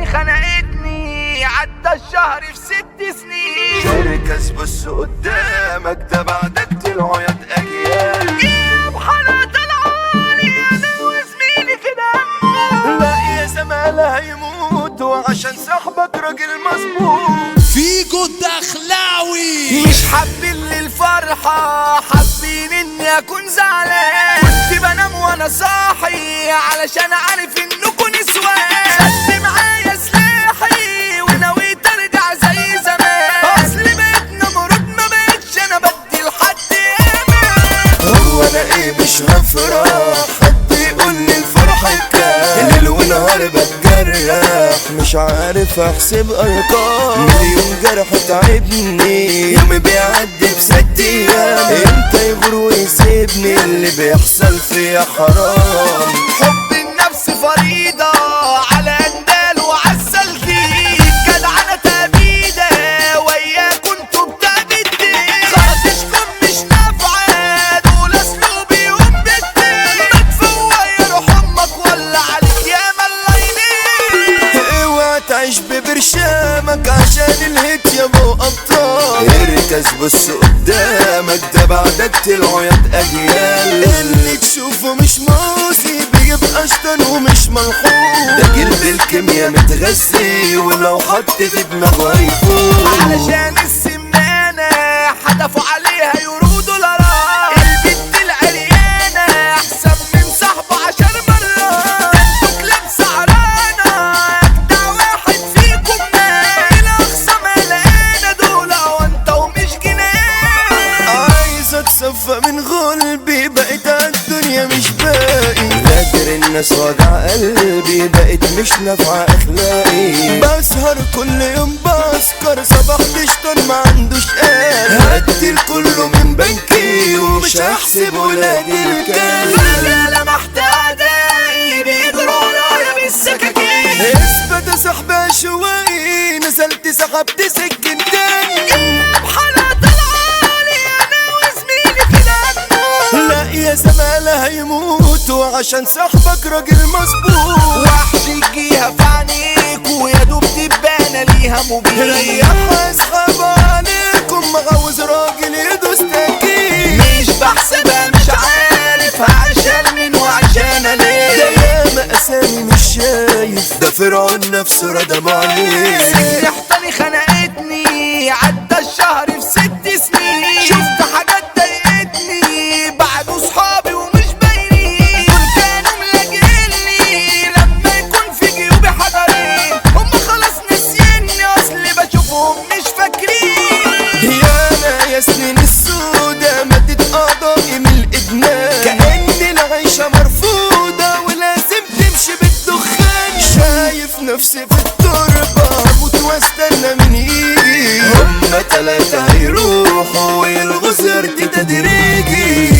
تاني خنقتني عدى الشهر في ست سنين شركة بص قدامك ده بعدك طلعوا يا اجيال جيب حلقة العالي انا وزميلي كده لا يا زمالة هيموتوا عشان صاحبك راجل مظبوط فيجو الدخلاوي مش حابين للفرحة حابين اني اكون زعلان كنت بنام وانا صاحي علشان عارف انكم نسوان خدت معايا سلاحي ونويت ارجع زي زمان اصل بقيت نمرود ما بقتش انا بدي لحد امان هو انا ايه مش هفرح حد يقول لي الفرحة كام ليل ونهار بتجرح مش عارف احسب ارقام مليون جرح تعبني يومي بيعدي بست ايام امتى يغور ويسيبني اللي بيحصل فيا حرام حب النفس فريضة على اندال وعالسلكين جدعنة تبيدة وياك كنتوا بتبدي خرطشكم مش نافعة دول اسلوبيهم بالدين ما تفوق روح امك ولا عليك يا ملايين اوعى تعيش ببرشامك عشان الهيت يا ابو ابطال اركز بص قدامك ده بعدك طلعوا يا اجيال اللي تشوفه مش موسي بيبقى شطن ومش ملحوظ ده جلد الكيميا متغذي ولو حط في دماغه هيفوق علشان السمانة حدفوا عليها يورو دولارات البنت العريانة أحسن من صاحبه عشر مرات انتوا كلاب سعرانة أجدع واحد فيكم مات الأقصى ملقانة دول وأنت ومش جنان عايز اتصفى من غلبي بقيت الدنيا مش باقي غادر الناس وجع قلبي بقيت مش نافعة اخلاقي بسهر كل يوم بسكر صبحت شطن ما عندوش قال هدي كله من بنكي ومش هحسب ولادي الكلب رجالة محتاجة بيجروا ورايا بالسكاكين اثبت يا صاحبي عشوائي نزلت سحبت سكتين بحلقة العالي أنا وزميلي في الأمن لا يا زمالة هيموتوا عشان صاحبك راجل مظبوط وحش يجيها في عينيك ويا دوب تبان ليها مبين ريح اصحاب عليكم عاوز راجل يدوس تاكيد مش بحسبها مش عارف عشان مين وعشان ده ليه ياما اسامي مش شايف ده فرعون نفسه ردم عليه ريحتني خنقتني عدى الشهر في ست سنين شفت حاجات ضايقتني بعد صحابي ومش باينين دول كانوا ملاجئني لما يكون في جيوبي حجرين هم خلاص نسيني اصل بشوفهم مش فاكرين يانا يا سنين السودا مدت اعضائي من الادمان كأن العيشة مرفوضة ولازم تمشي بالدخان شايف نفسي في التربة اموت واستنى من يجي هما تلاتة هيروحوا ويلغوا سيرتي تدريجي